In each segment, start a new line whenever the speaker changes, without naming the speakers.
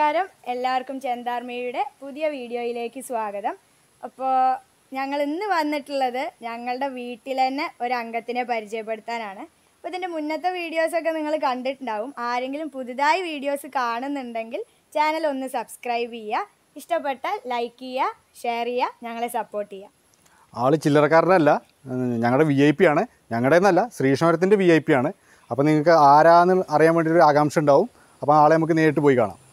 നമസ്കാരം എല്ലാവർക്കും ചെന്താർമേയുടെ പുതിയ വീഡിയോയിലേക്ക് സ്വാഗതം അപ്പോൾ ഞങ്ങൾ ഇന്ന് വന്നിട്ടുള്ളത് ഞങ്ങളുടെ വീട്ടിൽ തന്നെ ഒരു അംഗത്തിനെ പരിചയപ്പെടുത്താനാണ് അപ്പോൾ ഇതിൻ്റെ മുന്നത്തെ വീഡിയോസൊക്കെ നിങ്ങൾ കണ്ടിട്ടുണ്ടാവും ആരെങ്കിലും പുതുതായി വീഡിയോസ് കാണുന്നുണ്ടെങ്കിൽ ചാനൽ ഒന്ന് സബ്സ്ക്രൈബ് ചെയ്യുക ഇഷ്ടപ്പെട്ടാൽ ലൈക്ക് ചെയ്യുക ഷെയർ ചെയ്യുക ഞങ്ങളെ സപ്പോർട്ട് ചെയ്യുക
ആള് ചില്ലറക്കാരനല്ല ഞങ്ങളുടെ വി ഐ പി ആണ് ഞങ്ങളുടെ എന്നല്ല ശ്രീകൃഷ്ണപുരത്തിൻ്റെ വി ഐ പി ആണ് അപ്പോൾ നിങ്ങൾക്ക് ആരാന്ന് അറിയാൻ വേണ്ടി ഒരു ആകാംക്ഷ ഉണ്ടാവും അപ്പോൾ ആളെ നമുക്ക് നേരിട്ട് പോയി കാണാം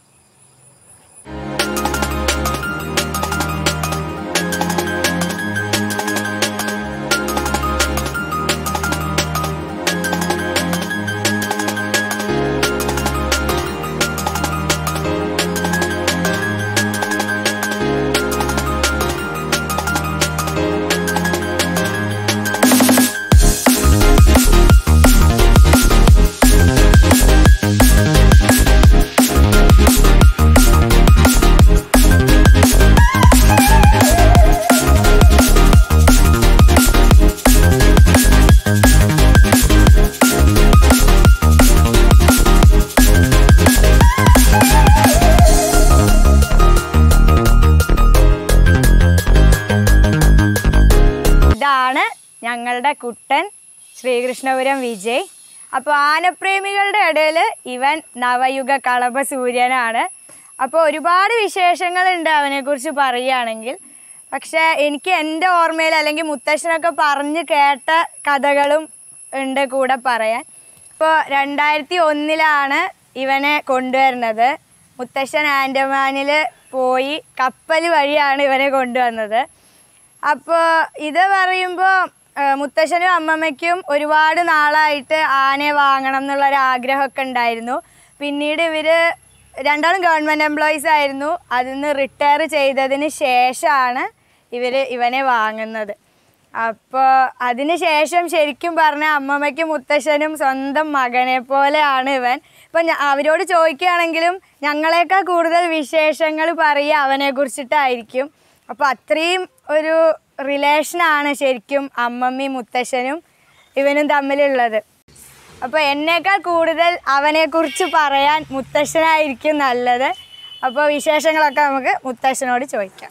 ഇതാണ് ഞങ്ങളുടെ കുട്ടൻ ശ്രീകൃഷ്ണപുരം വിജയ് അപ്പോൾ ആനപ്രേമികളുടെ ഇടയിൽ ഇവൻ നവയുഗ കളഭ സൂര്യനാണ് അപ്പോൾ ഒരുപാട് വിശേഷങ്ങളുണ്ട് അവനെക്കുറിച്ച് പറയുകയാണെങ്കിൽ പക്ഷേ എനിക്ക് എൻ്റെ ഓർമ്മയിൽ അല്ലെങ്കിൽ മുത്തശ്ശനൊക്കെ പറഞ്ഞ് കേട്ട കഥകളും ഉണ്ട് കൂടെ പറയാൻ ഇപ്പോൾ രണ്ടായിരത്തി ഒന്നിലാണ് ഇവനെ കൊണ്ടുവരുന്നത് മുത്തശ്ശൻ ആൻഡമാനിൽ പോയി കപ്പൽ വഴിയാണ് ഇവനെ കൊണ്ടുവന്നത് അപ്പോൾ ഇത് പറയുമ്പോൾ മുത്തശ്ശനും അമ്മമ്മയ്ക്കും ഒരുപാട് നാളായിട്ട് ആനയെ വാങ്ങണം എന്നുള്ളൊരു ആഗ്രഹമൊക്കെ ഉണ്ടായിരുന്നു പിന്നീട് ഇവർ രണ്ടാളും ഗവൺമെൻറ് എംപ്ലോയീസ് ആയിരുന്നു അതിൽ നിന്ന് റിട്ടയർ ചെയ്തതിന് ശേഷമാണ് ഇവർ ഇവനെ വാങ്ങുന്നത് അപ്പോൾ അതിന് ശേഷം ശരിക്കും പറഞ്ഞാൽ അമ്മമ്മയ്ക്കും മുത്തശ്ശനും സ്വന്തം മകനെ പോലെയാണ് ഇവൻ ഇപ്പം ഞ- അവരോട് ചോദിക്കുകയാണെങ്കിലും ഞങ്ങളെക്കാൾ കൂടുതൽ വിശേഷങ്ങൾ പറയുക അവനെ കുറിച്ചിട്ടായിരിക്കും അപ്പോൾ അത്രയും ഒരു റിലേഷനാണ് ശരിക്കും അമ്മമ്മയും മുത്തശ്ശനും ഇവനും തമ്മിലുള്ളത് അപ്പോൾ എന്നേക്കാൾ കൂടുതൽ അവനെക്കുറിച്ച് പറയാൻ മുത്തശ്ശനായിരിക്കും നല്ലത് അപ്പോൾ വിശേഷങ്ങളൊക്കെ നമുക്ക് മുത്തശ്ശനോട് ചോദിക്കാം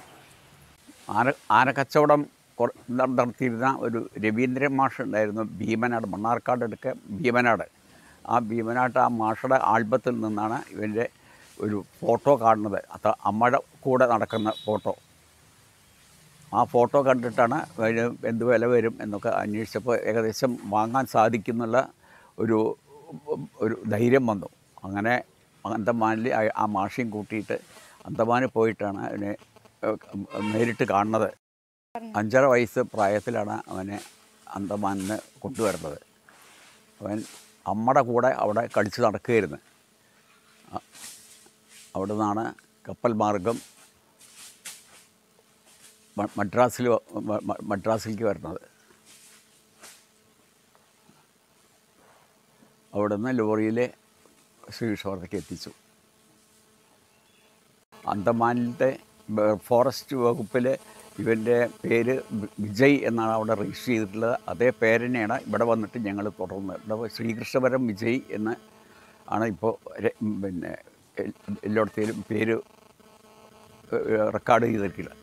ആന ആനക്കച്ചവടം കൊ- ന- നടത്തിയിരുന്ന ഒരു രവീന്ദ്രൻ മാഷ് ഉണ്ടായിരുന്നു ഭീമനാട് മണ്ണാർക്കാട് അടുക്ക ഭീമനാട് ആ ഭീമനാട്ട് ആ മാഷയുടെ ആൽബത്തിൽ നിന്നാണ് ഇവൻ്റെ ഒരു ഫോട്ടോ കാണുന്നത് അത് അമ്മയുടെ കൂടെ നടക്കുന്ന ഫോട്ടോ ആ ഫോട്ടോ കണ്ടിട്ടാണ് അതിന് എന്ത് വില വരും എന്നൊക്കെ അന്വേഷിച്ചപ്പോൾ ഏകദേശം വാങ്ങാൻ സാധിക്കുന്നുള്ള ഒരു ഒരു ധൈര്യം വന്നു അങ്ങനെ അന്തമാനിൽ ആ- ആ മാഷിയും കൂട്ടിയിട്ട് അന്തമാനിൽ പോയിട്ടാണ് അവനെ ഏഹ്, നേരിട്ട് കാണുന്നത് അഞ്ചര വയസ്സ് പ്രായത്തിലാണ് അവനെ അന്തമാനിന് കൊണ്ടുവരുന്നത് അവൻ അമ്മയുടെ കൂടെ അവിടെ കളിച്ച് നടക്കുകയായിരുന്നു അ- അവിടെ നിന്നാണ് കപ്പൽ മാർഗം മ- മദ്രാസിൽ വ- മ- മ- മദ്രാസിലേക്ക് വരുന്നത് അവിടുന്ന് ലോറിയിൽ ശ്രീകൃഷ്ണവർദ്ധയ്ക്ക് എത്തിച്ചു അന്തമാനിലത്തെ ബ- ഫോറസ്റ്റ് വകുപ്പിൽ ഇവൻ്റെ പേര് വി- വിജയ് എന്നാണ് അവിടെ രജിസ്റ്റർ ചെയ്തിട്ടുള്ളത് അതേ പേര് തന്നെയാണ് ഇവിടെ വന്നിട്ട് ഞങ്ങൾ തുടർന്നത് ഇവിടെ ശ്രീകൃഷ്ണപുരം വിജയ് എന്ന് ആണ് ഇപ്പോൾ രെ- പിന്നെ എൽ- എല്ലായിടത്തേലും പേര് ഏഹ്, റെക്കോർഡ് ചെയ്തിട്ടുള്ളത്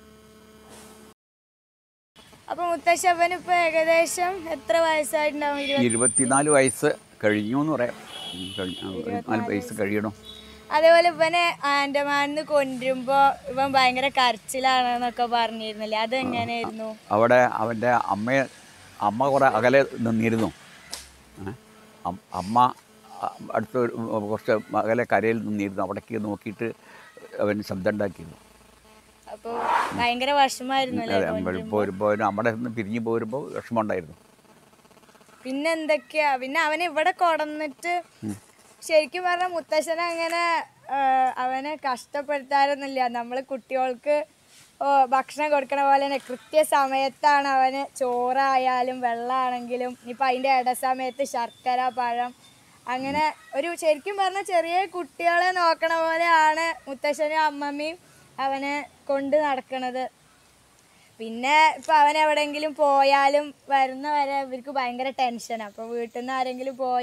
അപ്പോൾ മുത്തശ്ശവൻ ഇപ്പോൾ ഏകദേശം എത്ര വയസ്സായിട്ടുണ്ടാവും ഇരുപത്
ഇരുപത്തിനാല് വയസ്സ് കഴിഞ്ഞു എന്ന് പറയാം ഉം, കഴിഞ്ഞു. ആ, ഇരുപത്തിനാല് വയസ്സ് കഴിയണം
അതേപോലെ ഇവനെ ആൻഡമാനിന്ന് കൊണ്ടുവരുമ്പോൾ ഇവൻ ഭയങ്കര കരച്ചിലാണെന്നൊക്കെ പറഞ്ഞിരുന്നില്ലേ അതെങ്ങനെയായിരുന്നു
അവിടെ അവൻ്റെ അമ്മയെ അമ്മ കുറേ അകലെ നിന്നിരുന്നു ഏ? അം- അമ്മ അ- അടുത്ത ഒരു കുറച്ച് അകലെ കരയിൽ നിന്നിരുന്നു അവിടേക്ക് നോക്കിയിട്ട് അവൻ ശബ്ദം ഉണ്ടാക്കിയിരുന്നു
അപ്പോൾ ഭയങ്കര വിഷമായിരുന്നല്ലേ
അതെ നമ്മൾ പോരുമ്പോൾ നമ്മുടെ നിന്ന് പിരിഞ്ഞു പോരുമ്പോൾ വിഷമമുണ്ടായിരുന്നു
പിന്നെ എന്തൊക്കെയാ പിന്നെ അവനെ ഇവിടെ കൊടന്നിട്ട് ശരിക്കും പറഞ്ഞ മുത്തശ്ശൻ അങ്ങനെ ആ, അവനെ കഷ്ടപ്പെടുത്താറൊന്നുമില്ല നമ്മൾ കുട്ടികൾക്ക് ഓ, ഭക്ഷണം കൊടുക്കണ പോലെ തന്നെ കൃത്യസമയത്താണ് അവന് ചോറായാലും വെള്ളമാണെങ്കിലും ഇനിയിപ്പോൾ അതിൻ്റെ ഇടസമയത്ത് ശർക്കര പഴം അങ്ങനെ ഒരു ശരിക്കും പറഞ്ഞാൽ ചെറിയ കുട്ടികളെ നോക്കണ പോലെയാണ് മുത്തശ്ശനും അമ്മമ്മയും അവനെ കൊണ്ട് നടക്കണത് പിന്നെ ഇപ്പം അവൻ എവിടെയെങ്കിലും പോയാലും വരുന്ന വരെ ഇവർക്ക് ഭയങ്കര ടെൻഷനാണ് അപ്പോൾ വീട്ടിൽ നിന്ന് ആരെങ്കിലും പോയാൽ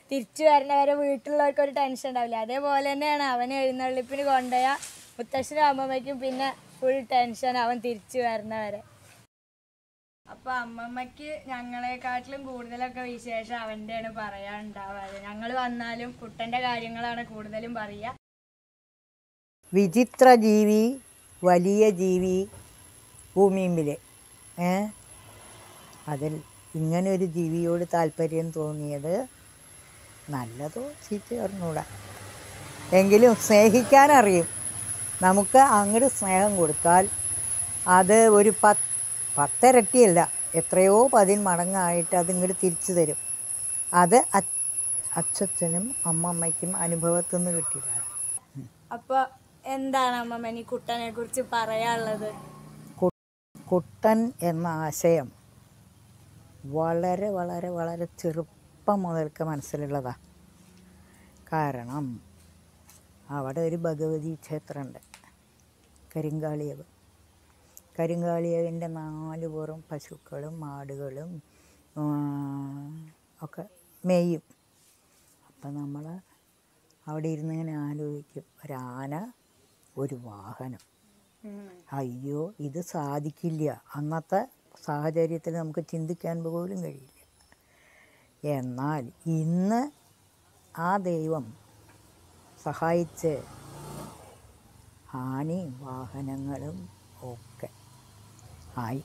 തിരിച്ചു വരുന്നവരെ വീട്ടിലുള്ളവർക്ക് ഒരു ടെൻഷൻ ഉണ്ടാവില്ല അതേപോലെ തന്നെയാണ് അവൻ എഴുന്നള്ളിപ്പിന് കൊണ്ടുപോയ മുത്തശ്ശനും അമ്മമ്മയ്ക്കും പിന്നെ ഫുൾ ടെൻഷൻ അവൻ തിരിച്ചു വരുന്നവരെ അപ്പൊ അമ്മമ്മക്ക് ഞങ്ങളെക്കാട്ടിലും കൂടുതലൊക്കെ വിശേഷം അവൻ്റെയാണ് പറയാനുണ്ടാവാറ് ഞങ്ങൾ വന്നാലും കുട്ടൻ്റെ കാര്യങ്ങളാണ് കൂടുതലും പറയുക
വിചിത്ര ജീവി വലിയ ജീവി ഭൂമിയിലെ ഏ അതിൽ ഇങ്ങനൊരു ജീവിയോട് താല്പര്യം തോന്നിയത് നല്ലതോ ചീത്ത അറിഞ്ഞൂടാ എങ്കിലും സ്നേഹിക്കാൻ അറിയും നമുക്ക് അങ്ങോട്ട് സ്നേഹം കൊടുത്താൽ അത് ഒരു പത്ത് പത്തിരട്ടിയല്ല എത്രയോ പതിന് മടങ്ങായിട്ട് അതിങ്ങോട്ട് തിരിച്ചു തരും അത് അ- അച്ഛനും അമ്മമ്മയ്ക്കും അനുഭവത്തിൽ നിന്ന് കിട്ടിയതാണ്
അപ്പൊ എന്താണ് അമ്മമ്മ ഈ കുട്ടനെ കുറിച്ച് പറയാനുള്ളത്
കു- കുട്ടൻ എന്ന ആശയം വളരെ വളരെ വളരെ ചെറുപ്പം മുതൽക്ക് മനസ്സിലുള്ളതാണ് കാരണം അവിടെ ഒരു ഭഗവതി ക്ഷേത്രമുണ്ട് കരിങ്കാളിയവ് കരിങ്കാളിയവിൻ്റെ നാല് പുറം പശുക്കളും മാടുകളും ആ, ഒക്കെ മേയും അപ്പം നമ്മൾ അവിടെ ഇരുന്ന് ഇങ്ങനെ ആലോചിക്കും ഒരാന ഒരു വാഹനം അയ്യോ ഇത് സാധിക്കില്ല അന്നത്തെ സാഹചര്യത്തിൽ നമുക്ക് ചിന്തിക്കാൻ പോലും കഴിയില്ല എന്നാൽ ഇന്ന് ആ ദൈവം സഹായിച്ച് ആനയും വാഹനങ്ങളും ഒക്കെ ആയി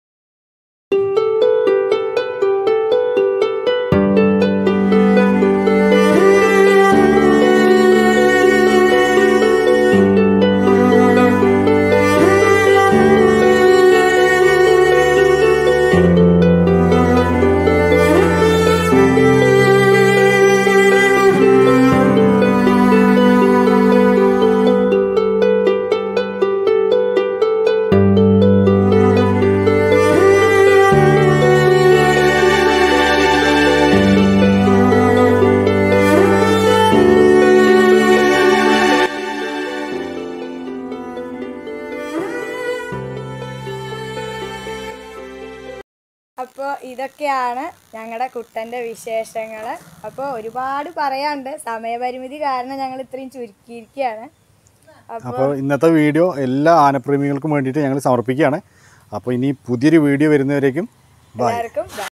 അപ്പോൾ ഇതൊക്കെയാണ് ഞങ്ങളുടെ കുട്ടൻ്റെ വിശേഷങ്ങൾ അപ്പോൾ ഒരുപാട് പറയാണ്ട് സമയപരിമിതി കാരണം ഞങ്ങൾ ഇത്രയും ചുരുക്കിയിരിക്കുകയാണ് അപ്പോൾ
അപ്പോൾ ഇന്നത്തെ വീഡിയോ എല്ലാ ആനപ്രേമികൾക്കും വേണ്ടിയിട്ട് ഞങ്ങൾ സമർപ്പിക്കുകയാണ് അപ്പോൾ ഇനി പുതിയൊരു വീഡിയോ വരുന്നവരേക്കും ബൈ
എല്ലാവർക്കും bye.